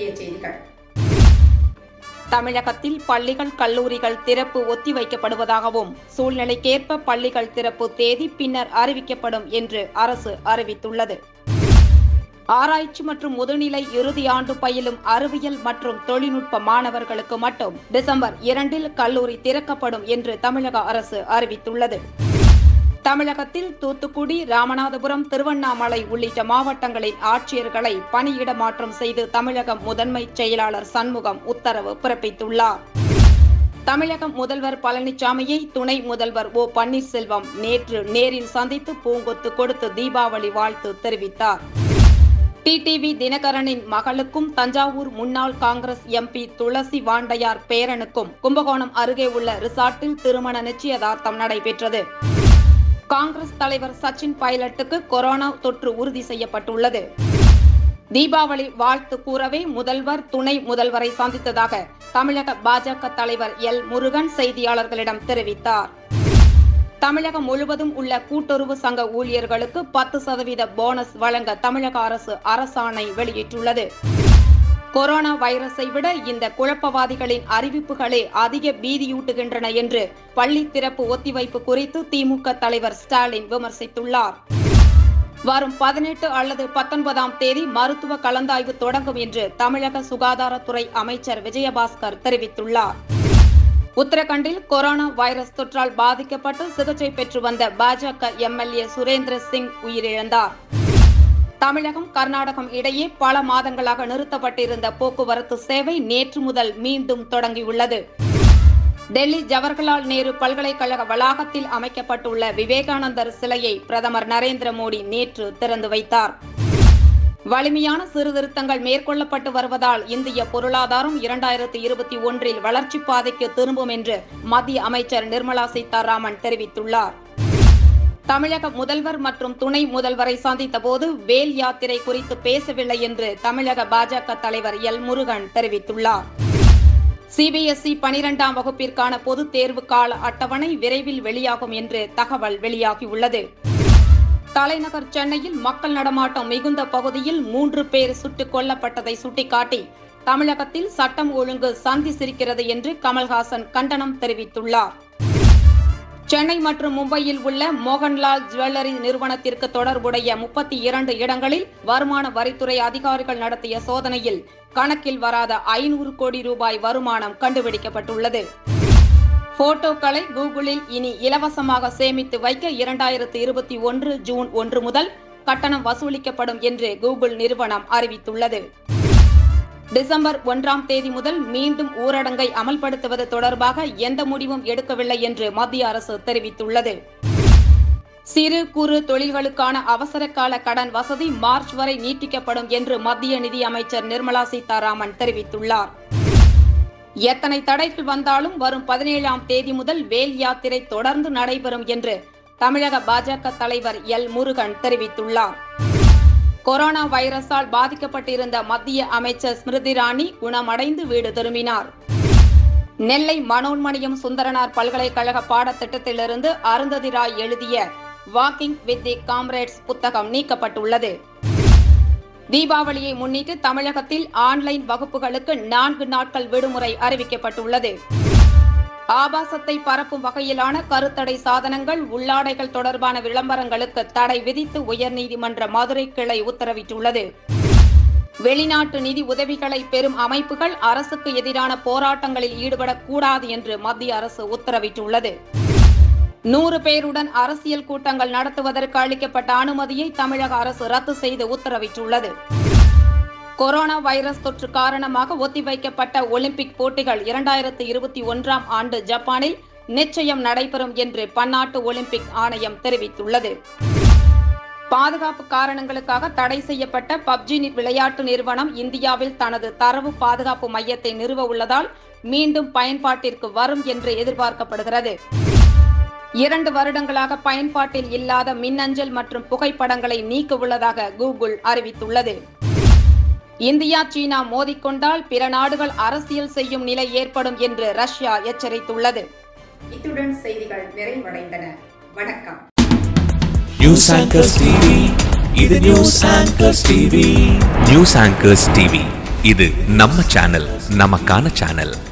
முக்கிய செய்திகள் தமிழகத்தில் பள்ளிகள் கல்லூரிகள் திறப்பு ஒத்திவைக்கப்படுவதாகவும் சூழ்நிலைக்கேற்ப பள்ளிகள் திறப்பு தேதி பின்னர் அறிவிக்கப்படும் என்று அரசு அறிவித்துள்ளது ஆராய்ச்சி மற்றும் முதுநிலை இறுதி ஆண்டு பயிலும் அறிவியல் மற்றும் தொழில்நுட்ப மாணவர்களுக்கு மட்டும் டிசம்பர் இரண்டில் கல்லூரி திறக்கப்படும் என்று தமிழக அரசு அறிவித்துள்ளது தமிழகத்தில் தூத்துக்குடி ராமநாதபுரம் திருவண்ணாமலை உள்ளிட்ட மாவட்டங்களின் ஆட்சியர்களை பணியிட மாற்றம் செய்து தமிழக முதன்மை செயலாளர் சண்முகம் உத்தரவு பிறப்பித்துள்ளார் தமிழக முதல்வர் பழனிசாமியை துணை முதல்வர் ஓ பன்னீர்செல்வம் நேற்று நேரில் சந்தித்து பூங்கொத்து கொடுத்து தீபாவளி வாழ்த்து தெரிவித்தார் டிடிவி தினகரனின் மகளுக்கும் தஞ்சாவூர் முன்னாள் காங்கிரஸ் எம்பி துளசி வாண்டையார் பேரனுக்கும் கும்பகோணம் அருகே உள்ள ரிசார்ட்டில் திருமண நிச்சயதார்த்தம் நடைபெற்றது காங்கிரஸ் தலைவர் சச்சின் பைலட்டுக்கு கொரோனா தொற்று உறுதி செய்யப்பட்டுள்ளது தீபாவளி வாழ்த்து கூறவே முதல்வர் துணை முதல்வரை சந்தித்ததாக தமிழக பாஜக தலைவர் எல் முருகன் செய்தியாளர்களிடம் தெரிவித்தார் தமிழகம் முழுவதும் உள்ள கூட்டுறவு சங்க ஊழியர்களுக்கு பத்து சதவீத போனஸ் வழங்க தமிழக அரசு அரசாணை வெளியிட்டுள்ளது கொரோனா வைரஸை விட இந்த குழப்பவாதிகளின் அறிவிப்புகளே அதிக பீதியூட்டுகின்றன என்று பள்ளி திறப்பு ஒத்திவைப்பு குறித்து திமுக தலைவர் ஸ்டாலின் விமர்சித்துள்ளார் வரும் பதினெட்டு அல்லது பத்தொன்பதாம் தேதி மருத்துவ கலந்தாய்வு தொடங்கும் என்று தமிழக சுகாதாரத்துறை அமைச்சர் விஜயபாஸ்கர் தெரிவித்துள்ளார் உத்தரகண்டில் கொரோனா வைரஸ் தொற்றால் பாதிக்கப்பட்டு சிகிச்சை பெற்று வந்த பாஜக எம்எல்ஏ சுரேந்திர சிங் உயிரிழந்தார் தமிழகம் கர்நாடகம் இடையே பல மாதங்களாக நிறுத்தப்பட்டிருந்த போக்குவரத்து சேவை நேற்று முதல் மீண்டும் தொடங்கியுள்ளது டெல்லி ஜவஹர்லால் நேரு பல்கலைக்கழக வளாகத்தில் அமைக்கப்பட்டுள்ள விவேகானந்தர் சிலையை பிரதமர் நரேந்திர மோடி நேற்று திறந்து வைத்தார் வலிமையான சீர்திருத்தங்கள் மேற்கொள்ளப்பட்டு வருவதால் இந்திய பொருளாதாரம் இரண்டாயிரத்தி இருபத்தி ஒன்றில் வளர்ச்சிப் பாதைக்கு திரும்பும் என்று மத்திய அமைச்சர் நிர்மலா சீதாராமன் தெரிவித்துள்ளார் தமிழக முதல்வர் மற்றும் துணை முதல்வரை சந்தித்த போது வேல் யாத்திரை குறித்து பேசவில்லை என்று தமிழக பாஜக தலைவர் எல் முருகன் தெரிவித்துள்ளார் சிபிஎஸ்இ பனிரெண்டாம் வகுப்பிற்கான பொதுத் தேர்வு கால அட்டவணை விரைவில் வெளியாகும் என்று தகவல் வெளியாகியுள்ளது தலைநகர் சென்னையில் மக்கள் நடமாட்டம் மிகுந்த பகுதியில் மூன்று பேர் சுட்டுக் கொல்லப்பட்டதை சுட்டிக்காட்டி தமிழகத்தில் சட்டம் ஒழுங்கு சந்தி சிரிக்கிறது என்று கமல்ஹாசன் கண்டனம் தெரிவித்துள்ளார் சென்னை மற்றும் மும்பையில் உள்ள மோகன்லால் ஜுவல்லரி நிறுவனத்திற்கு தொடர்புடைய முப்பத்தி இரண்டு இடங்களில் வருமான வரித்துறை அதிகாரிகள் நடத்திய சோதனையில் கணக்கில் வராத ஐநூறு கோடி ரூபாய் வருமானம் கண்டுபிடிக்கப்பட்டுள்ளது போட்டோக்களை கூகுளில் இனி இலவசமாக சேமித்து வைக்க இரண்டாயிரத்து இருபத்தி ஒன்று ஜூன் ஒன்று முதல் கட்டணம் வசூலிக்கப்படும் என்று கூகுள் நிறுவனம் அறிவித்துள்ளது டிசம்பர் ஒன்றாம் தேதி முதல் மீண்டும் ஊரடங்கை அமல்படுத்துவது தொடர்பாக எந்த முடிவும் எடுக்கவில்லை என்று மத்திய அரசு தெரிவித்துள்ளது சிறு குறு தொழில்களுக்கான அவசர கால கடன் வசதி மார்ச் வரை நீட்டிக்கப்படும் என்று மத்திய நிதி அமைச்சர் நிர்மலா சீதாராமன் தெரிவித்துள்ளார் எத்தனை தடைகள் வந்தாலும் வரும் பதினேழாம் தேதி முதல் வேல் யாத்திரை தொடர்ந்து நடைபெறும் என்று தமிழக பாஜக தலைவர் எல் முருகன் தெரிவித்துள்ளார் கொரோனா வைரஸால் பாதிக்கப்பட்டிருந்த மத்திய அமைச்சர் ஸ்மிருதி இரானி குணமடைந்து வீடு திரும்பினார் நெல்லை மனோன்மணியம் சுந்தரனார் பல்கலைக்கழக பாடத்திட்டத்திலிருந்து அருந்ததி ராய் எழுதிய வாக்கிங் வித் தி காம்ரேட்ஸ் புத்தகம் நீக்கப்பட்டுள்ளது தீபாவளியை முன்னிட்டு தமிழகத்தில் ஆன்லைன் வகுப்புகளுக்கு நான்கு நாட்கள் விடுமுறை அறிவிக்கப்பட்டுள்ளது ஆபாசத்தை பரப்பும் வகையிலான கருத்தடை சாதனங்கள் உள்ளாடைகள் தொடர்பான விளம்பரங்களுக்கு தடை விதித்து உயர்நீதிமன்ற மதுரை கிளை உத்தரவிட்டுள்ளது வெளிநாட்டு நிதி உதவிகளை பெறும் அமைப்புகள் அரசுக்கு எதிரான போராட்டங்களில் ஈடுபடக்கூடாது என்று மத்திய அரசு உத்தரவிட்டுள்ளது நூறு பேருடன் அரசியல் கூட்டங்கள் நடத்துவதற்கு அளிக்கப்பட்ட அனுமதியை தமிழக அரசு ரத்து செய்து உத்தரவிட்டுள்ளது கொரோனா வைரஸ் தொற்று காரணமாக ஒத்திவைக்கப்பட்ட ஒலிம்பிக் போட்டிகள் இரண்டாயிரத்து இருபத்தி ஒன்றாம் ஆண்டு ஜப்பானில் நிச்சயம் நடைபெறும் என்று பன்னாட்டு ஒலிம்பிக் ஆணையம் தெரிவித்துள்ளது பாதுகாப்பு காரணங்களுக்காக தடை செய்யப்பட்ட பப்ஜி விளையாட்டு நிறுவனம் இந்தியாவில் தனது தரவு பாதுகாப்பு மையத்தை நிறுவ உள்ளதால் மீண்டும் பயன்பாட்டிற்கு வரும் என்று எதிர்பார்க்கப்படுகிறது இரண்டு வருடங்களாக பயன்பாட்டில் இல்லாத மின்னஞ்சல் மற்றும் புகைப்படங்களை நீக்க உள்ளதாக கூகுள் அறிவித்துள்ளது இந்தியா சீனா மோதிக்கொண்டால் பிற நாடுகள் அரசியல் செய்யும் நிலை ஏற்படும் என்று ரஷ்யா எச்சரித்துள்ளது இத்துடன் செய்திகள் நிறைவடைந்தன வணக்கம் நியூஸ் ஆங்கர்ஸ் டிவி இது news anchors TV news anchors TV இது நம்ம சேனல் நமக்கான சேனல்